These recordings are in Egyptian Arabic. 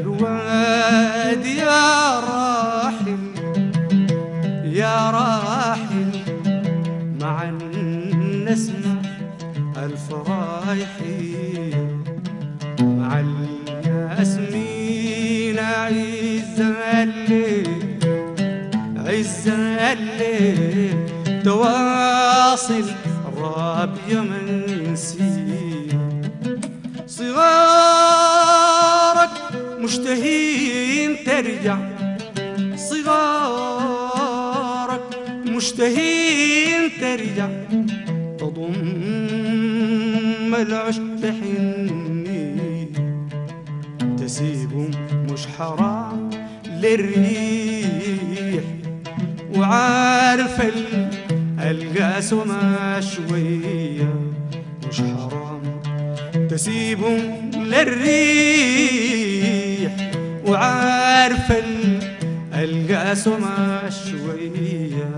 الواد يا راحل يا راحل مع النسمة الفرايحين مع الياسمين عز الليل عز الليل تواصل الرابية منسيه صغارك مشتهين ترجع صغارك مشتهين ترجع تضم العشق تحني تسيبهم مش حرام للريح وعارف ال- القاس وما شوية مش حرام تسيبهم للريح وعارف ال- القاس وما شويه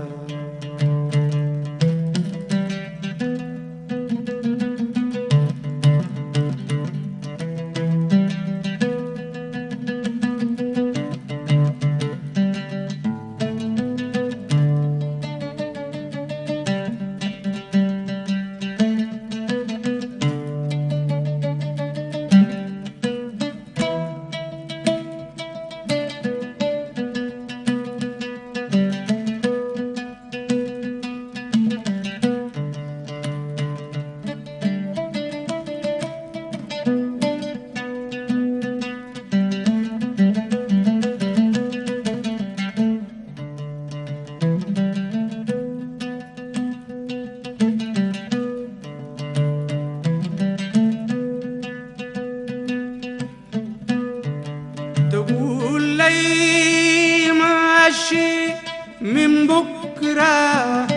تقول لي ماشي من بكرة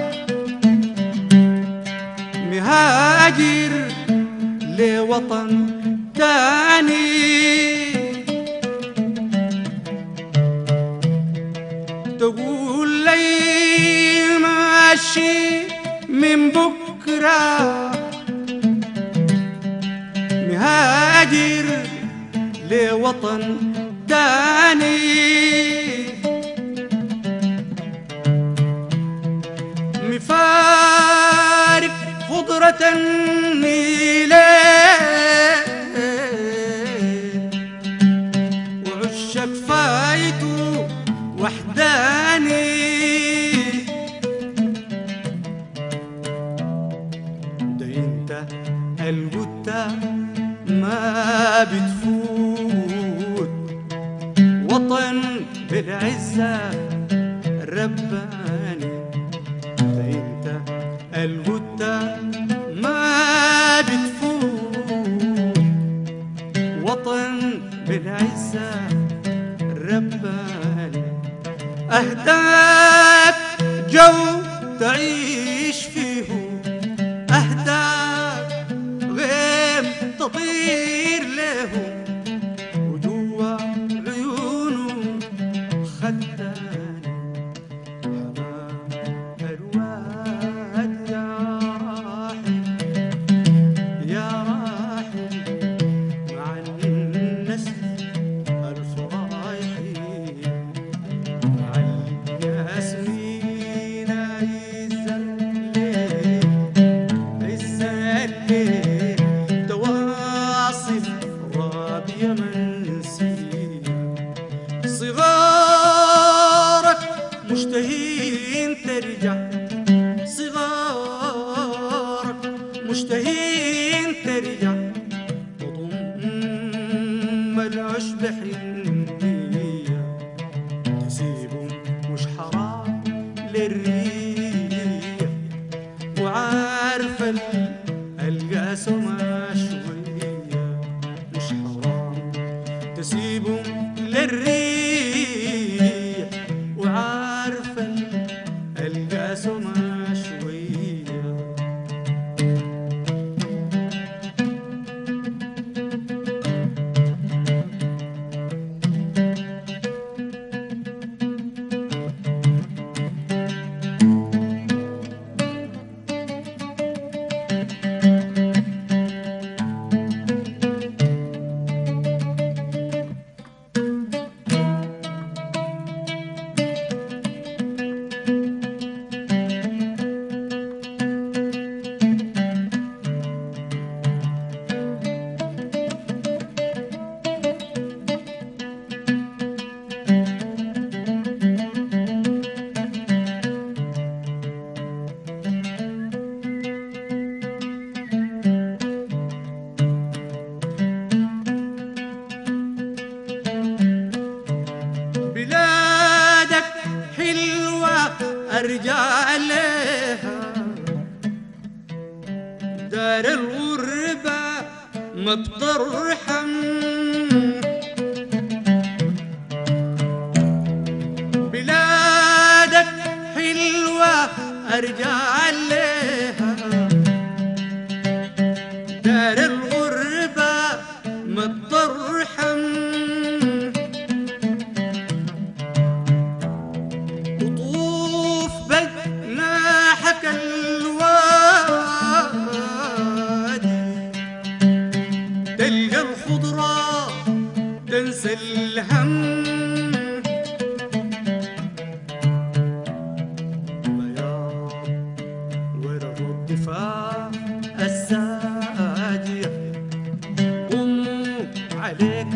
مهاجر لوطن تاني تقول لي ماشي من بكرة مهاجر لوطن تاني مفارق خضرة النيل وعشك فايته وحداني ده انت القتة ما بتفوت وطن بالعزة الرباني ده انت القتة ما بتفوت وطن بالعزة الرباني أهداك جو تعيش فيه أهداك غيم تطير له وجوا عيونه خداني حمام الواد يا راحل يا راحل مع النسل الفرايحين مع الياسمين عز الليل عز الليل تواصل رابية منسية صغارك مشتهين ترجع صغارك مشتهين ترجع تضم العشب حنية تسيبهم مش حرام للريح وعارفة ال- القاس وما شوية مش حرام تسيبهم للريح وعارفة ال- القاس وما شوية أرجع لها دار الغربة ما بترحم بلادك حلوة أرجع لها دار الغربة ما بترحم وطوف بجناحك الوادي تلقى الخضرة تنسى الهم بياض ورد الدفاع الساجية قوموا عليك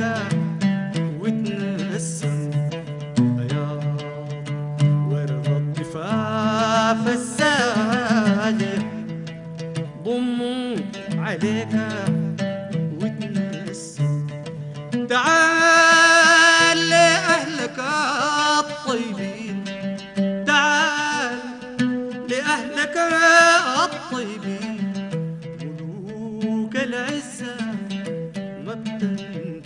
وتنسم بياض ورد الضفاف الساجية ضموا عليك وتنسم تعال لأهلك الطيبين تعال لأهلك الطيبين ملوك العزة ما بتنسى